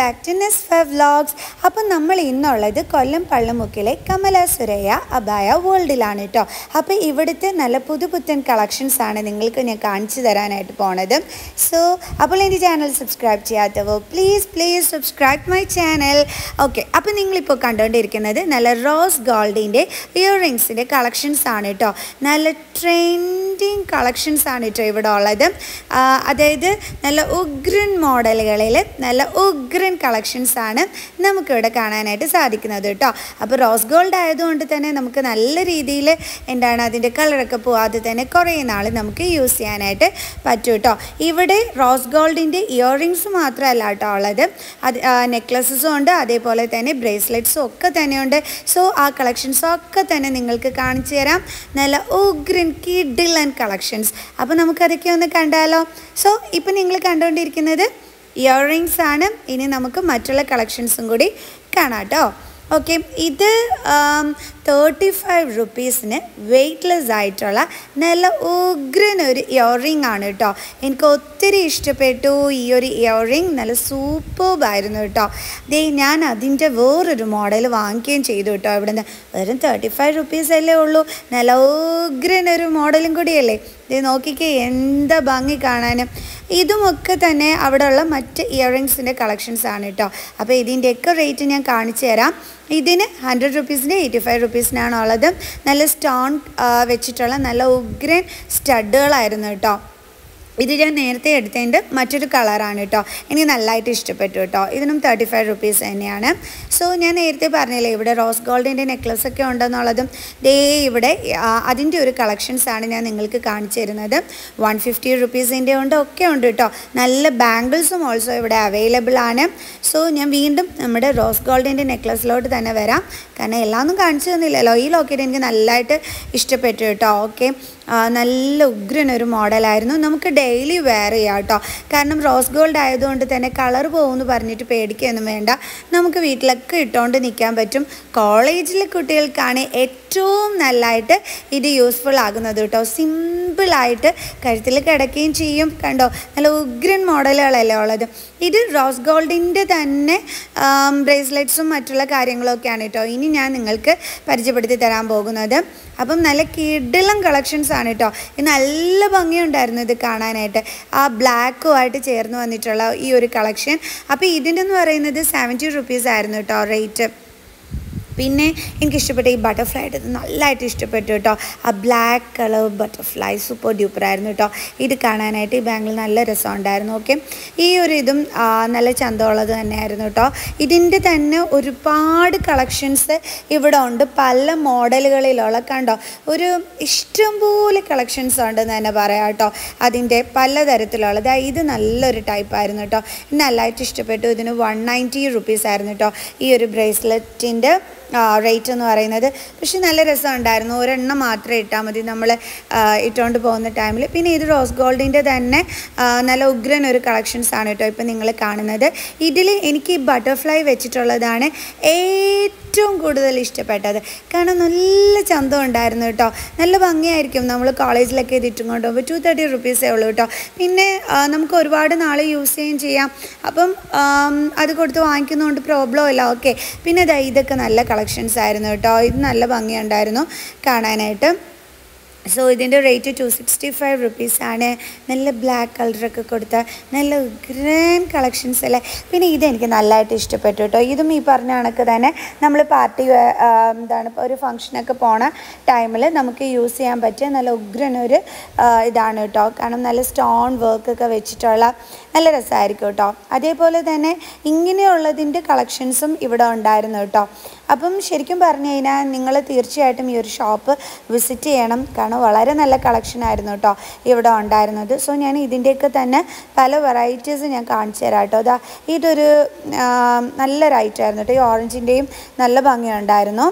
Back to നെസ്ഫ vlogs അപ്പം നമ്മൾ ഇന്നുള്ളത് കൊല്ലം പള്ളുമുക്കിലെ കമല സുരയ്യ അബായ വേൾഡിലാണ് കേട്ടോ അപ്പോൾ ഇവിടുത്തെ നല്ല പുതുപുത്തൻ കളക്ഷൻസ് ആണ് നിങ്ങൾക്ക് ഞാൻ കാണിച്ചു തരാനായിട്ട് പോണത് സോ അപ്പോൾ എൻ്റെ ചാനൽ സബ്സ്ക്രൈബ് ചെയ്യാത്തവോ please please subscribe my channel okay അപ്പോൾ നിങ്ങളിപ്പോൾ കണ്ടുകൊണ്ടിരിക്കുന്നത് നല്ല റോസ് ഗോൾഡിൻ്റെ ഇയറിങ്സിൻ്റെ കളക്ഷൻസ് ആണ് കേട്ടോ നല്ല ട്രെൻഡിങ് കളക്ഷൻസ് ആണ് കേട്ടോ ഇവിടെ ഉള്ളത് ആ, അതായത് നല്ല ഉഗ്രൻ മോഡലുകളിൽ നല്ല ഉഗ്രൻ കളക്ഷൻസ് ആണ് നമുക്കിവിടെ കാണാനായിട്ട് സാധിക്കുന്നത് കേട്ടോ അപ്പോൾ റോസ് ഗോൾഡ് ആയതുകൊണ്ട് തന്നെ നമുക്ക് നല്ല രീതിയിൽ എന്താണ് അതിൻ്റെ കളറൊക്കെ പോവാതെ തന്നെ കുറേ നാൾ നമുക്ക് യൂസ് ചെയ്യാനായിട്ട് പറ്റും കേട്ടോ ഇവിടെ റോസ് ഗോൾഡിൻ്റെ ഇയറിങ്സ് മാത്രമല്ല കേട്ടോ ഉള്ളത് അത് നെക്ലസസും ഉണ്ട് അതേപോലെ തന്നെ ബ്രേസ്ലെറ്റ്സും ഒക്കെ തന്നെയുണ്ട് സോ ആ കളക്ഷൻസും ഒക്കെ തന്നെ നിങ്ങൾക്ക് കാണിച്ചു തരാം നല്ല ഉഗ്രൻ കിഡിലൻ കളക്ഷൻസ് അപ്പോൾ നമുക്കതൊക്കെ ഒന്ന് കണ്ടാലോ സോ ഇപ്പം നിങ്ങൾ കണ്ടുകൊണ്ടിരിക്കുന്നത് ഇയറിങ്സ് ആണ് ഇനി നമുക്ക് മറ്റുള്ള കളക്ഷൻസും കൂടി കാണാം കേട്ടോ ഓക്കെ ഇത് തേർട്ടി ഫൈവ് റുപ്പീസിന് വെയ്റ്റ്ലെസ് ആയിട്ടുള്ള നല്ല ഉഗ്രൻ ഒരു ഇയറിംഗ് ആണ് കേട്ടോ എനിക്ക് ഒത്തിരി ഇഷ്ടപ്പെട്ടു ഈ ഒരു ഇയറിംഗ് നല്ല സൂപ്പർബായിരുന്നു കേട്ടോ ദേ ഞാൻ അതിൻ്റെ വേറൊരു മോഡൽ വാങ്ങിക്കുകയും ചെയ്തു കേട്ടോ ഇവിടുന്ന് വെറും തേർട്ടി ഫൈവ് റുപ്പീസ് അല്ലേ ഉള്ളൂ നല്ല ഉഗ്രൻ ഒരു മോഡലും കൂടിയല്ലേ ഇത് നോക്കിക്കേ എന്താ ഭംഗി കാണാനും ഇതുമൊക്കെ തന്നെ അവിടെയുള്ള മറ്റ് ഇയറിങ്സിൻ്റെ കളക്ഷൻസ് ആണ് കേട്ടോ അപ്പോൾ ഇതിൻ്റെയൊക്കെ റേറ്റ് ഞാൻ കാണിച്ചു തരാം ഇതിന് ഹൺഡ്രഡ് റുപ്പീസിൻ്റെ എയ്റ്റി ഫൈവ് റുപ്പീസിനാണ് ഉള്ളത് നല്ല സ്റ്റോൺ വെച്ചിട്ടുള്ള നല്ല ഉഗ്രൻ സ്റ്റഡുകളായിരുന്നു കേട്ടോ ഇത് ഞാൻ നേരത്തെ എടുത്തതിൻ്റെ മറ്റൊരു കളറാണ് കേട്ടോ എനിക്ക് നല്ലതായിട്ട് ഇഷ്ടപ്പെട്ടു കേട്ടോ ഇതിനും തേർട്ടി ഫൈവ് റുപ്പീസ് തന്നെയാണ് സോ ഞാൻ നേരത്തെ പറഞ്ഞില്ലേ ഇവിടെ റോസ് ഗോൾഡിൻ്റെ നെക്ലസ് ഒക്കെ ഉണ്ടെന്നുള്ളതും ദേ ഇവിടെ ആ, അതിൻ്റെ ഒരു കളക്ഷൻസ് ആണ് ഞാൻ നിങ്ങൾക്ക് കാണിച്ചു തരുന്നത് വൺ ഫിഫ്റ്റി റുപ്പീസിൻ്റെ ഉണ്ട് ഒക്കെ ഉണ്ട് കേട്ടോ നല്ല ബാംഗിൾസും ഓൾസോ ഇവിടെ അവൈലബിൾ ആണ് സോ ഞാൻ വീണ്ടും നമ്മുടെ റോസ് ഗോൾഡിൻ്റെ നെക്ലസിലോട്ട് തന്നെ വരാം കാരണം എല്ലാം ഒന്നും കാണിച്ചു തന്നില്ലല്ലോ ഈ ലോക്കറ്റ് എനിക്ക് നല്ലതായിട്ട് ഇഷ്ടപ്പെട്ടു കേട്ടോ ഓക്കെ നല്ല ഉഗ്രൻ ഒരു മോഡലായിരുന്നു നമുക്ക് ഡെയിലി വെയർ ചെയ്യാം കേട്ടോ കാരണം റോസ് ഗോൾഡ് ആയതുകൊണ്ട് തന്നെ കളർ പോകുമെന്ന് പറഞ്ഞിട്ട് പേടിക്കുകയൊന്നും വേണ്ട നമുക്ക് വീട്ടിലൊക്കെ ഇട്ടുകൊണ്ട് നിൽക്കാൻ പറ്റും കോളേജിലെ കുട്ടികൾക്കാണ് ഏറ്റവും നല്ലതായിട്ട് ഇത് യൂസ്ഫുൾ ആകുന്നത് കേട്ടോ സിമ്പിളായിട്ട് കഴുത്തിൽ കിടക്കുകയും ചെയ്യും കണ്ടോ നല്ല ഉഗ്രൻ മോഡലുകളല്ലേ ഉള്ളത് ഇത് റോസ് ഗോൾഡിൻ്റെ തന്നെ ബ്രേസ്ലെറ്റ്സും മറ്റുള്ള കാര്യങ്ങളൊക്കെയാണ് കേട്ടോ ഇനി ഞാൻ നിങ്ങൾക്ക് പരിചയപ്പെടുത്തി തരാൻ പോകുന്നത് അപ്പം നല്ല കിടിലം കളക്ഷൻസ് ആണ് കേട്ടോ ഇത് നല്ല ഭംഗിയുണ്ടായിരുന്നു ഇത് കാണാനായിട്ട് ആ ബ്ലാക്കുമായിട്ട് ചേർന്ന് വന്നിട്ടുള്ള ഈ ഒരു കളക്ഷൻ അപ്പോൾ ഇതിൻ്റെ എന്ന് പറയുന്നത് സെവൻറ്റി റുപ്പീസ് ആയിരുന്നു കേട്ടോ റേറ്റ് പിന്നെ എനിക്ക് ഇഷ്ടപ്പെട്ട ഈ ബട്ടർഫ്ലൈ ഇത് നല്ലതായിട്ട് ഇഷ്ടപ്പെട്ടു കേട്ടോ ആ black colour butterfly super duper ആയിരുന്നു കേട്ടോ ഇത് കാണാനായിട്ട് ഈ ബാങ്കിൽ നല്ല രസമുണ്ടായിരുന്നു ഓക്കെ ഈ ഒരു ഇതും ആ, നല്ല ചന്തമുള്ളത് തന്നെയായിരുന്നു കേട്ടോ ഇതിൻ്റെ തന്നെ ഒരുപാട് കളക്ഷൻസ് ഇവിടെ ഉണ്ട് പല മോഡലുകളിലുള്ള കണ്ടോ ഒരു ഇഷ്ടംപോലെ കളക്ഷൻസ് ഉണ്ടെന്ന് തന്നെ പറയാം കേട്ടോ അതിൻ്റെ പലതരത്തിലുള്ളത് ദാ ഇത് നല്ലൊരു ടൈപ്പായിരുന്നു കേട്ടോ നല്ലതായിട്ട് ഇഷ്ടപ്പെട്ടു ഇതിന് വൺ നയൻറ്റി റുപ്പീസ് ആയിരുന്നു കേട്ടോ ഈ ഒരു ബ്രേസ്ലെറ്റിൻ്റെ റേറ്റ് എന്ന് പറയുന്നത് പക്ഷെ നല്ല രസമുണ്ടായിരുന്നു ഒരെണ്ണം മാത്രമേ ഇട്ടാൽ മതി നമ്മൾ ഇട്ടുകൊണ്ട് പോകുന്ന ടൈമിൽ പിന്നെ ഇത് റോസ് ഗോൾഡിൻ്റെ തന്നെ ആ, നല്ല ഉഗ്രൻ ഒരു കളക്ഷൻസ് ആണ് കേട്ടോ ഇപ്പം നിങ്ങൾ കാണുന്നത് ഇതിൽ എനിക്ക് ഈ ബട്ടർഫ്ലൈ വെച്ചിട്ടുള്ളതാണ് ഏറ്റവും കൂടുതൽ ഇഷ്ടപ്പെട്ടത് കാരണം നല്ല ചന്തം ഉണ്ടായിരുന്നു കേട്ടോ നല്ല ഭംഗിയായിരിക്കും നമ്മൾ കോളേജിലൊക്കെ ഇത് ഇട്ടും കൊണ്ട് പോകുമ്പോൾ ടു തേർട്ടി റുപ്പീസേ ഉള്ളൂ കേട്ടോ പിന്നെ ആ, നമുക്ക് ഒരുപാട് നാൾ യൂസ് ചെയ്യുകയും ചെയ്യാം അപ്പം ആം, അത് കൊടുത്ത് വാങ്ങിക്കുന്നതുകൊണ്ട് പ്രോബ്ലം ഇല്ല ഓക്കെ പിന്നെ ദാ ഇതൊക്കെ നല്ല കളക്ഷൻസ് ആയിരുന്നു കേട്ടോ ഇത് നല്ല ഭംഗിയുണ്ടായിരുന്നു കാണാനായിട്ട് സോ ഇതിൻ്റെ റേറ്റ് ടു സിക്സ്റ്റി ഫൈവ് റുപ്പീസാണ് നല്ല ബ്ലാക്ക് കളറൊക്കെ കൊടുത്ത നല്ല ഗ്രാൻഡ് കളക്ഷൻസ് അല്ലേ പിന്നെ ഇതെനിക്ക് നല്ലതായിട്ട് ഇഷ്ടപ്പെട്ടു കേട്ടോ ഇതും ഈ പറഞ്ഞ കണക്ക് തന്നെ നമ്മൾ പാർട്ടി എന്താണ് ഇപ്പോൾ ഒരു ഫങ്ഷനൊക്കെ പോണ ടൈമിൽ നമുക്ക് യൂസ് ചെയ്യാൻ പറ്റിയ നല്ല ഉഗ്രൻ ഒരു ആ, ഇതാണ് കേട്ടോ കാരണം നല്ല സ്റ്റോൺ വർക്കൊക്കെ വെച്ചിട്ടുള്ള നല്ല രസമായിരിക്കും കേട്ടോ അതേപോലെ തന്നെ ഇങ്ങനെയുള്ളതിൻ്റെ കളക്ഷൻസും ഇവിടെ ഉണ്ടായിരുന്നു കേട്ടോ അപ്പം ശരിക്കും പറഞ്ഞു കഴിഞ്ഞാൽ നിങ്ങൾ തീർച്ചയായിട്ടും ഈ ഒരു ഷോപ്പ് വിസിറ്റ് ചെയ്യണം കാരണം വളരെ നല്ല കളക്ഷൻ ആയിരുന്നു കേട്ടോ ഇവിടെ ഉണ്ടായിരുന്നത് സോ ഞാൻ ഇതിൻ്റെയൊക്കെ തന്നെ പല വെറൈറ്റീസ് ഞാൻ കാണിച്ചു തരാം കേട്ടോ അതാ ഇതൊരു ആ, നല്ലൊരു ഐറ്റം ആയിരുന്നു കേട്ടോ ഈ ഓറഞ്ചിൻ്റെയും നല്ല ഭംഗിയുണ്ടായിരുന്നു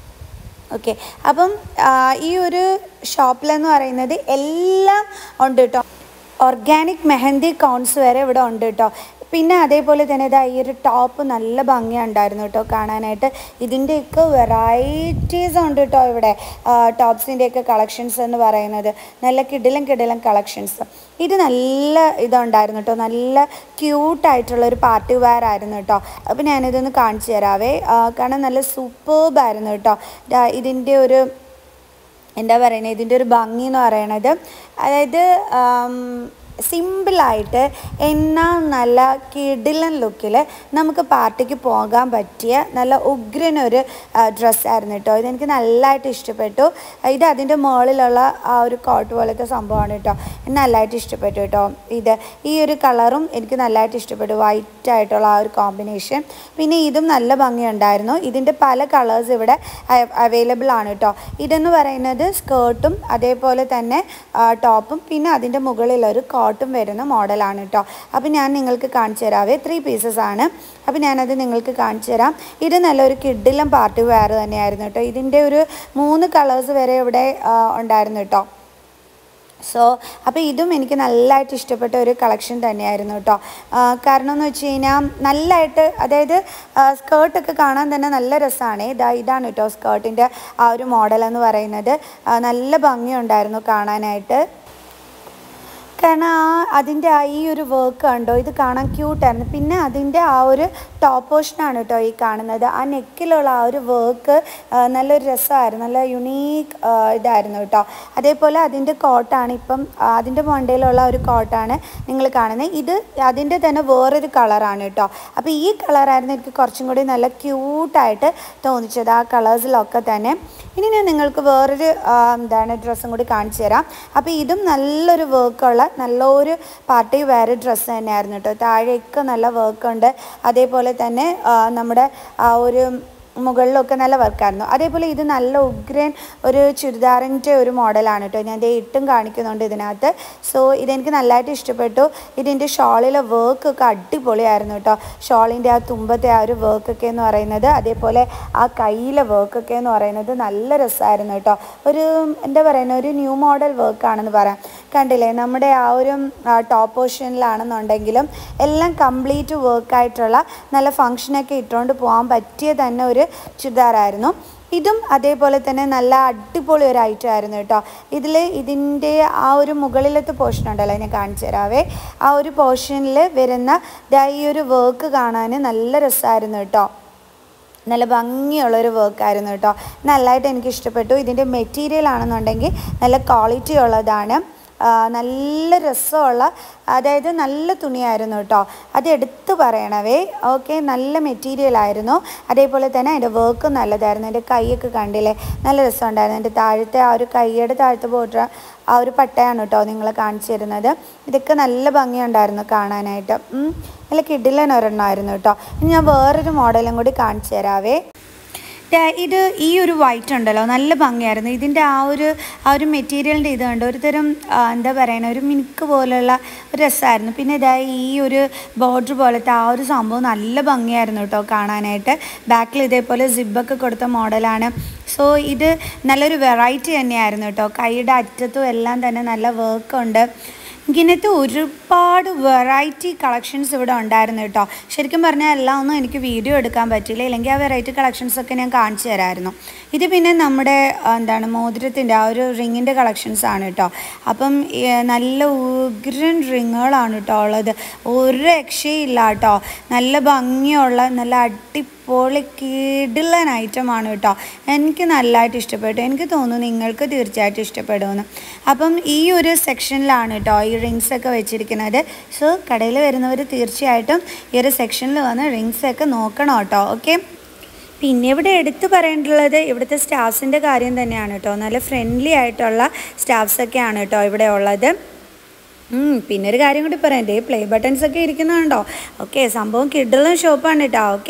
ഓക്കെ അപ്പം ആ, ഈ ഒരു ഷോപ്പിലെന്ന് പറയുന്നത് എല്ലാം ഉണ്ട് കേട്ടോ ഓർഗാനിക് മെഹന്തി കോൺസ് വരെ ഇവിടെ ഉണ്ട് കേട്ടോ പിന്നെ അതേപോലെ തന്നെ ഇതാ ഈ ഒരു ടോപ്പ് നല്ല ഭംഗിയുണ്ടായിരുന്നു കേട്ടോ കാണാനായിട്ട് ഇതിൻ്റെയൊക്കെ വെറൈറ്റീസ് ഉണ്ട് കേട്ടോ ഇവിടെ ടോപ്സിൻ്റെയൊക്കെ കളക്ഷൻസ് എന്ന് പറയുന്നത് നല്ല കിടിലം കിടിലം കളക്ഷൻസ് ഇത് നല്ല ഇതുണ്ടായിരുന്നു കേട്ടോ നല്ല ക്യൂട്ടായിട്ടുള്ള ഒരു പാർട്ടി വെയർ ആയിരുന്നു കേട്ടോ അപ്പോൾ ഞാനിതൊന്ന് കാണിച്ചു തരാവേ ആ, കാരണം നല്ല സൂപ്പർബായിരുന്നു കേട്ടോ ദാ ഇതിൻ്റെ ഒരു എന്താ പറയുന്നത് ഇതിൻ്റെ ഒരു ഭംഗി എന്ന് പറയണത് അതായത് സിമ്പിളായിട്ട് എന്നാൽ നല്ല കിടിലൻ ലുക്കിൽ നമുക്ക് പാർട്ടിക്ക് പോകാൻ പറ്റിയ നല്ല ഉഗ്രനൊരു ഡ്രസ്സായിരുന്നു കേട്ടോ ഇതെനിക്ക് നല്ലതായിട്ട് ഇഷ്ടപ്പെട്ടു ഇത് അതിൻ്റെ മുകളിലുള്ള ആ ഒരു കോട്ട് പോലത്തെ സംഭവമാണ് കേട്ടോ എനിക്ക് നല്ലതായിട്ട് ഇഷ്ടപ്പെട്ടു കേട്ടോ ഇത് ഈ ഒരു കളറും എനിക്ക് നല്ലതായിട്ട് ഇഷ്ടപ്പെട്ടു വൈറ്റ് ആയിട്ടുള്ള ആ ഒരു കോമ്പിനേഷൻ പിന്നെ ഇതും നല്ല ഭംഗിയുണ്ടായിരുന്നു ഇതിൻ്റെ പല കളേഴ്സ് ഇവിടെ അവൈലബിൾ ആണ് കേട്ടോ ഇതെന്ന് പറയുന്നത് സ്കേർട്ടും അതേപോലെ തന്നെ ടോപ്പും പിന്നെ അതിൻ്റെ മുകളിലൊരു കോട്ടും വരുന്ന മോഡലാണ് കേട്ടോ അപ്പോൾ ഞാൻ നിങ്ങൾക്ക് കാണിച്ചു തരാവേ ത്രീ പീസസ് ആണ് അപ്പോൾ ഞാനത് നിങ്ങൾക്ക് കാണിച്ചു തരാം ഇത് നല്ലൊരു കിഡിലും പാർട്ടി വെയർ തന്നെയായിരുന്നു കേട്ടോ ഇതിൻ്റെ ഒരു മൂന്ന് കളേഴ്സ് വരെ ഇവിടെ ആ, ഉണ്ടായിരുന്നു കേട്ടോ സോ അപ്പോൾ ഇതും എനിക്ക് നല്ലതായിട്ട് ഇഷ്ടപ്പെട്ട ഒരു കളക്ഷൻ തന്നെയായിരുന്നു കേട്ടോ ആ, കാരണം എന്ന് വെച്ച് കഴിഞ്ഞാൽ നല്ലതായിട്ട് അതായത് സ്കേർട്ടൊക്കെ കാണാൻ തന്നെ നല്ല രസമാണ് ഇതാ ഇതാണ് കേട്ടോ സ്കേർട്ടിൻ്റെ ആ ഒരു മോഡൽ എന്ന് പറയുന്നത് ആ, നല്ല ഭംഗിയുണ്ടായിരുന്നു കാണാനായിട്ട് കാരണം ആ അതിൻ്റെ ആ ഈ ഒരു വർക്ക് കണ്ടോ ഇത് കാണാൻ ക്യൂട്ടായിരുന്നു പിന്നെ അതിൻ്റെ ആ ഒരു ടോപ്പ് പോർഷനാണ് കേട്ടോ ഈ കാണുന്നത് ആ നെക്കിലുള്ള ആ ഒരു വർക്ക് നല്ലൊരു രസമായിരുന്നു നല്ല യുണീക്ക് ഇതായിരുന്നു കേട്ടോ അതേപോലെ അതിൻ്റെ കോട്ടാണ് ഇപ്പം ആ, അതിൻ്റെ മണ്ടയിലുള്ള ഒരു കോട്ടാണ് നിങ്ങൾ കാണുന്നത് ഇത് അതിൻ്റെ തന്നെ വേറൊരു കളറാണ് കേട്ടോ അപ്പോൾ ഈ കളറായിരുന്നു എനിക്ക് കുറച്ചും കൂടി നല്ല ക്യൂട്ടായിട്ട് തോന്നിച്ചത് ആ കളേഴ്സിലൊക്കെ തന്നെ ഇനി ഞാൻ നിങ്ങൾക്ക് വേറൊരു ആ, എന്താണ് ഡ്രസ്സും കൂടി കാണിച്ചു തരാം അപ്പോൾ ഇതും നല്ലൊരു വർക്കുള്ള നല്ലൊരു പാർട്ടി വെയർ ഡ്രസ്സ് തന്നെയായിരുന്നു കേട്ടോ താഴെയൊക്കെ നല്ല വർക്കുണ്ട് അതേപോലെ തന്നെ ആ, നമ്മുടെ ആ ഒരു മുകളിലൊക്കെ നല്ല വർക്കായിരുന്നു അതേപോലെ ഇത് നല്ല ഉഗ്രൻ ഒരു ചുരിദാറിൻ്റെ ഒരു മോഡലാണ് കേട്ടോ ഞാൻ ദേ ഇട്ടും കാണിക്കുന്നുണ്ട് ഇതിനകത്ത് സോ ഇതെനിക്ക് നല്ലതായിട്ട് ഇഷ്ടപ്പെട്ടു ഇതിൻ്റെ ഷോളിലെ വർക്കൊക്കെ അടിപൊളിയായിരുന്നു കേട്ടോ ഷോളിൻ്റെ ആ തുമ്പത്തെ ആ ഒരു വർക്കൊക്കെ എന്ന് പറയുന്നത് അതേപോലെ ആ കയ്യിലെ വർക്കൊക്കെ എന്ന് പറയുന്നത് നല്ല രസമായിരുന്നു കേട്ടോ ഒരു എന്താ പറയുന്നത് ഒരു ന്യൂ മോഡൽ വർക്കാണെന്ന് പറയാം കണ്ടില്ലേ നമ്മുടെ ആ ഒരു ടോപ്പ് പോർഷനിലാണെന്നുണ്ടെങ്കിലും എല്ലാം കംപ്ലീറ്റ് വർക്കായിട്ടുള്ള നല്ല ഫങ്ഷനൊക്കെ ഇട്ടുകൊണ്ട് പോകാൻ പറ്റിയ തന്നെ ഒരു ചുരിദാറായിരുന്നു ഇതും അതേപോലെ തന്നെ നല്ല അടിപൊളി ഒരു ഐറ്റം ആയിരുന്നു കേട്ടോ ഇതിൽ ഇതിൻ്റെ ആ ഒരു മുകളിലത്തെ പോർഷൻ ഉണ്ടല്ലോ ഞാൻ കാണിച്ചു തരാവേ ആ ഒരു പോർഷനിൽ വരുന്ന ദാ ഈ ഒരു വർക്ക് കാണാൻ നല്ല രസമായിരുന്നു കേട്ടോ നല്ല ഭംഗിയുള്ളൊരു വർക്കായിരുന്നു കേട്ടോ നല്ലതായിട്ട് എനിക്ക് ഇഷ്ടപ്പെട്ടു ഇതിൻ്റെ മെറ്റീരിയൽ ആണെന്നുണ്ടെങ്കിൽ നല്ല ക്വാളിറ്റി ഉള്ളതാണ് ആ, നല്ല രസമുള്ള അതായത് നല്ല തുണിയായിരുന്നു കേട്ടോ അത് എടുത്തു പറയണവേ ഓക്കെ നല്ല മെറ്റീരിയൽ ആയിരുന്നു അതേപോലെ തന്നെ അതിൻ്റെ വർക്ക് നല്ലതായിരുന്നു എൻ്റെ കൈയൊക്കെ കണ്ടില്ലേ നല്ല രസമുണ്ടായിരുന്നു എൻ്റെ താഴത്തെ ആ ഒരു കൈയുടെ താഴത്തെ ബോർഡർ ആ ഒരു പട്ടയാണ് കേട്ടോ നിങ്ങൾ കാണിച്ചു തരുന്നത് ഇതൊക്കെ നല്ല ഭംഗിയുണ്ടായിരുന്നു കാണാനായിട്ട് ഉം. നല്ല കിടിലൻ ഒരെണ്ണമായിരുന്നു കേട്ടോ ഇനി ഞാൻ വേറൊരു മോഡലും കൂടി കാണിച്ചു തരാവേ ദാ ഇത് ഈ ഒരു വൈറ്റ് ഉണ്ടല്ലോ നല്ല ഭംഗിയായിരുന്നു ഇതിൻ്റെ ആ ഒരു ആ ഒരു മെറ്റീരിയലിൻ്റെ ഇത് കണ്ടോ ഒരു തരം ആ, എന്താ പറയുക ഒരു മിനുക്ക് പോലുള്ള ഒരു രസമായിരുന്നു പിന്നെ ഇതാ ഈ ഒരു ബോർഡർ പോലത്തെ ആ ഒരു സംഭവം നല്ല ഭംഗിയായിരുന്നു കേട്ടോ കാണാനായിട്ട് ബാക്കിൽ ഇതേപോലെ സിബൊക്കെ കൊടുത്ത മോഡലാണ് സോ ഇത് നല്ലൊരു വെറൈറ്റി തന്നെയായിരുന്നു കേട്ടോ കൈയുടെ അറ്റത്തും എല്ലാം തന്നെ നല്ല വർക്കുണ്ട് ഇങ്ങനത്തെ ഒരുപാട് വെറൈറ്റി കളക്ഷൻസ് ഇവിടെ ഉണ്ടായിരുന്നു കേട്ടോ ശരിക്കും പറഞ്ഞാൽ എല്ലാം ഒന്നും എനിക്ക് വീഡിയോ എടുക്കാൻ പറ്റില്ല ഇല്ലെങ്കിൽ ആ വെറൈറ്റി കളക്ഷൻസ് ഒക്കെ ഞാൻ കാണിച്ചു തരാമായിരുന്നു ഇത് പിന്നെ നമ്മുടെ ആ, എന്താണ് മോതിരത്തിൻ്റെ ആ ഒരു റിങ്ങിൻ്റെ കളക്ഷൻസ് ആണ് കേട്ടോ അപ്പം ഏ, നല്ല ഉഗ്രൻ റിങ്ങുകളാണ് കേട്ടോ ഉള്ളത് ഒരു രക്ഷയില്ല കേട്ടോ നല്ല ഭംഗിയുള്ള നല്ല അടിപൊളി കിടിലൻ ഐറ്റമാണ് കേട്ടോ എനിക്ക് നല്ലതായിട്ട് ഇഷ്ടപ്പെട്ടു എനിക്ക് തോന്നുന്നു നിങ്ങൾക്ക് തീർച്ചയായിട്ടും ഇഷ്ടപ്പെടുമെന്ന് അപ്പം ഈ ഒരു സെക്ഷനിലാണ് കേട്ടോ ഈ റിങ്സ് ഒക്കെ വെച്ചിരിക്കുന്നത് സോ കടയിൽ വരുന്നവർ തീർച്ചയായിട്ടും ഈ ഒരു സെക്ഷനിൽ വന്ന് റിങ്സ് ഒക്കെ നോക്കണം കേട്ടോ ഓക്കെ പിന്നെ ഇവിടെ എടുത്തു പറയേണ്ടുള്ളത് ഇവിടുത്തെ സ്റ്റാഫ്സിൻ്റെ കാര്യം തന്നെയാണ് കേട്ടോ നല്ല ഫ്രണ്ട്ലി ആയിട്ടുള്ള സ്റ്റാഫ്സൊക്കെയാണ് കേട്ടോ ഇവിടെ ഉള്ളത് ഉം, പിന്നെ ഒരു കാര്യം കൂടി പറയാം ദേ പ്ലേ ബട്ടൺസ് ഒക്കെ ഇരിക്കുന്നുണ്ടോ ഓക്കെ സംഭവം കിഡുള്ള ഷോപ്പാണ് കേട്ടോ ഓക്കെ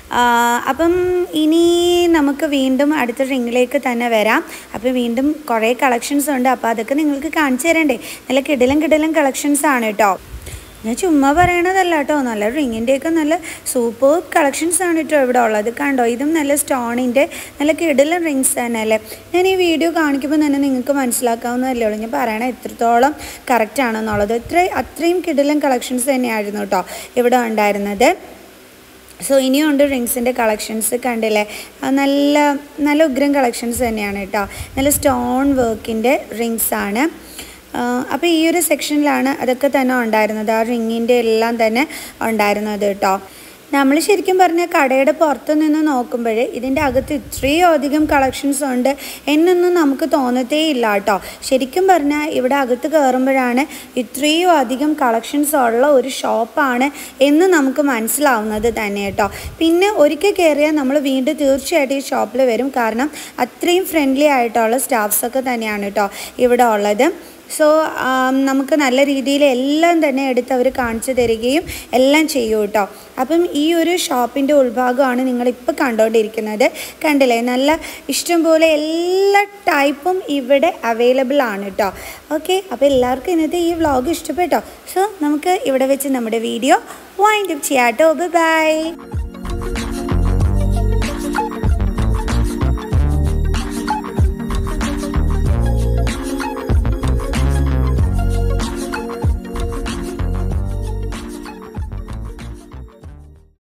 അപ്പം ഇനി നമുക്ക് വീണ്ടും അടുത്ത റിങ്ങിലേക്ക് തന്നെ വരാം അപ്പോൾ വീണ്ടും കുറേ കളക്ഷൻസ് ഉണ്ട് അപ്പോൾ അതൊക്കെ നിങ്ങൾക്ക് കാണിച്ചു തരണ്ടേ നല്ല കിടിലം കിടിലം കളക്ഷൻസ് ആണ് കേട്ടോ ഞാൻ ചുമ്മാ പറയണതല്ല കേട്ടോ നല്ല റിങ്ങിൻ്റെയൊക്കെ നല്ല സൂപ്പർ കളക്ഷൻസ് ആണ് കേട്ടോ ഇവിടെ ഉള്ളത് കണ്ടോ ഇതും നല്ല സ്റ്റോണിൻ്റെ നല്ല കിടിലൻ റിങ്സ് തന്നെ അല്ലേ ഞാൻ ഈ വീഡിയോ കാണിക്കുമ്പോൾ തന്നെ നിങ്ങൾക്ക് മനസ്സിലാക്കാവുന്നതല്ലേ ഉള്ളൂ ഞാൻ പറയണ എത്രത്തോളം കറക്റ്റ് ആണെന്നുള്ളത് ഇത്ര അത്രയും കിടിലൻ കളക്ഷൻസ് തന്നെയായിരുന്നു കേട്ടോ ഇവിടെ ഉണ്ടായിരുന്നത് സോ ഇനിയുണ്ട് റിങ്സിൻ്റെ കളക്ഷൻസ് കണ്ടില്ലേ അത് നല്ല നല്ല ഉഗ്രം കളക്ഷൻസ് തന്നെയാണ് കേട്ടോ നല്ല സ്റ്റോൺ വർക്കിൻ്റെ റിങ്സ് ആണ് അപ്പോൾ ഈ ഒരു സെക്ഷനിലാണ് അതൊക്കെ തന്നെ ഉണ്ടായിരുന്നത് ആ റിങ്ങിൻ്റെ എല്ലാം തന്നെ ഉണ്ടായിരുന്നത് കേട്ടോ നമ്മൾ ശരിക്കും പറഞ്ഞാൽ കടയുടെ പുറത്തു നിന്ന് നോക്കുമ്പോൾ ഇതിൻ്റെ അകത്ത് ഇത്രയും അധികം കളക്ഷൻസ് ഉണ്ട് എന്നൊന്നും നമുക്ക് തോന്നത്തേ ഇല്ല കേട്ടോ ശരിക്കും പറഞ്ഞാൽ ഇവിടെ അകത്ത് കയറുമ്പോഴാണ് ഇത്രയും അധികം കളക്ഷൻസ് ഉള്ള ഒരു ഷോപ്പാണ് എന്ന് നമുക്ക് മനസ്സിലാവുന്നത് തന്നെ കേട്ടോ പിന്നെ ഒരിക്കൽ കയറിയാൽ നമ്മൾ വീണ്ടും തീർച്ചയായിട്ടും ഈ ഷോപ്പിൽ വരും കാരണം അത്രയും ഫ്രണ്ട്ലി ആയിട്ടുള്ള സ്റ്റാഫ്സൊക്കെ തന്നെയാണ് കേട്ടോ ഇവിടെ ഉള്ളത് സോ നമുക്ക് നല്ല രീതിയിൽ എല്ലാം തന്നെ എടുത്ത് അവർ കാണിച്ചു തരികയും എല്ലാം ചെയ്യും കേട്ടോ അപ്പം ഈ ഒരു ഷോപ്പിൻ്റെ ഉൾഭാഗമാണ് നിങ്ങളിപ്പോൾ കണ്ടുകൊണ്ടിരിക്കുന്നത് കണ്ടില്ലേ നല്ല ഇഷ്ടംപോലെ എല്ലാ ടൈപ്പും ഇവിടെ അവൈലബിൾ ആണ് കേട്ടോ ഓക്കെ അപ്പോൾ എല്ലാവർക്കും ഇന്നത്തെ ഈ വ്ളോഗ് ഇഷ്ടപ്പെട്ടോ സോ നമുക്ക് ഇവിടെ വെച്ച് നമ്മുടെ വീഡിയോ വൈൻഡ് അപ്പ് ചെയ്യാം കേട്ടോ ബൈ